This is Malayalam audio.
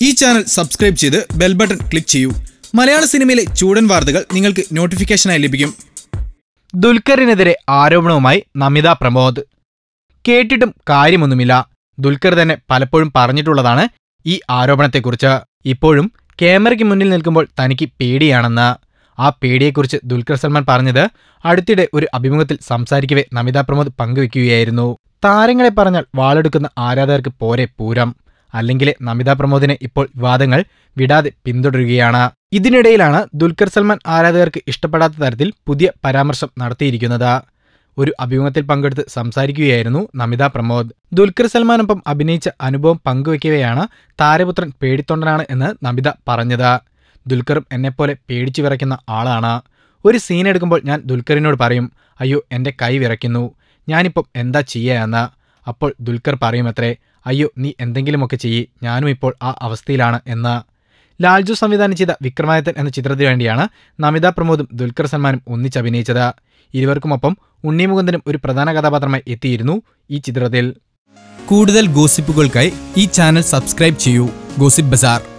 ഈ ചാനൽ സബ്സ്ക്രൈബ് ചെയ്ത് ബെൽ ബട്ടൺ ക്ലിക്ക് ചെയ്യൂ മലയാള സിനിമയിലെ ചൂടൻ വാർത്തകൾ നിങ്ങൾക്ക് നോട്ടിഫിക്കേഷനായി ലഭിക്കും ദുൽഖറിനെതിരെ ആരോപണവുമായി നമിത പ്രമോദ് കേട്ടിട്ടും കാര്യമൊന്നുമില്ല ദുൽഖർ തന്നെ പലപ്പോഴും പറഞ്ഞിട്ടുള്ളതാണ് ഈ ആരോപണത്തെക്കുറിച്ച് ഇപ്പോഴും ക്യാമറയ്ക്ക് മുന്നിൽ നിൽക്കുമ്പോൾ തനിക്ക് പേടിയാണെന്ന് ആ പേടിയെക്കുറിച്ച് ദുൽഖർ സൽമാൻ പറഞ്ഞത് അടുത്തിടെ ഒരു അഭിമുഖത്തിൽ സംസാരിക്കവേ നമിത പ്രമോദ് പങ്കുവെക്കുകയായിരുന്നു താരങ്ങളെ പറഞ്ഞാൽ വാളെടുക്കുന്ന ആരാധകർക്ക് പോരെ പൂരം അല്ലെങ്കിൽ നമിത പ്രമോദിനെ ഇപ്പോൾ വിവാദങ്ങൾ വിടാതെ പിന്തുടരുകയാണ് ഇതിനിടയിലാണ് ദുൽഖർ സൽമാൻ ആരാധകർക്ക് ഇഷ്ടപ്പെടാത്ത തരത്തിൽ പുതിയ പരാമർശം നടത്തിയിരിക്കുന്നത് ഒരു അഭിമുഖത്തിൽ പങ്കെടുത്ത് സംസാരിക്കുകയായിരുന്നു നമിത പ്രമോദ് ദുൽഖർ സൽമാനൊപ്പം അഭിനയിച്ച അനുഭവം പങ്കുവയ്ക്കവെയാണ് താരപുത്രൻ പേടിത്തൊണ്ടനാണ് എന്ന് നമിത പറഞ്ഞത് ദുൽഖറും എന്നെപ്പോലെ പേടിച്ചു വിറയ്ക്കുന്ന ആളാണ് ഒരു സീൻ എടുക്കുമ്പോൾ ഞാൻ ദുൽഖറിനോട് പറയും അയ്യോ എൻ്റെ കൈ വിറയ്ക്കുന്നു ഞാനിപ്പം എന്താ ചെയ്യാന്ന് അപ്പോൾ ദുൽഖർ പറയുമത്രേ അയ്യോ നീ എന്തെങ്കിലുമൊക്കെ ചെയ്യ് ഞാനും ഇപ്പോൾ ആ അവസ്ഥയിലാണ് എന്ന് ലാൽജു സംവിധാനം ചെയ്ത വിക്രമാദിത്യൻ എന്ന ചിത്രത്തിനു വേണ്ടിയാണ് നമിത പ്രമോദും ദുൽഖർ സൽമാനും ഒന്നിച്ചഭിനയിച്ചത് ഇരുവർക്കുമൊപ്പം ഉണ്ണി മുകുന്ദനും ഒരു പ്രധാന കഥാപാത്രമായി എത്തിയിരുന്നു ഈ ചിത്രത്തിൽ കൂടുതൽ ഗോസിപ്പുകൾക്കായി ഈ ചാനൽ സബ്സ്ക്രൈബ് ചെയ്യൂ ഗോസിപ്പ് ബസാർ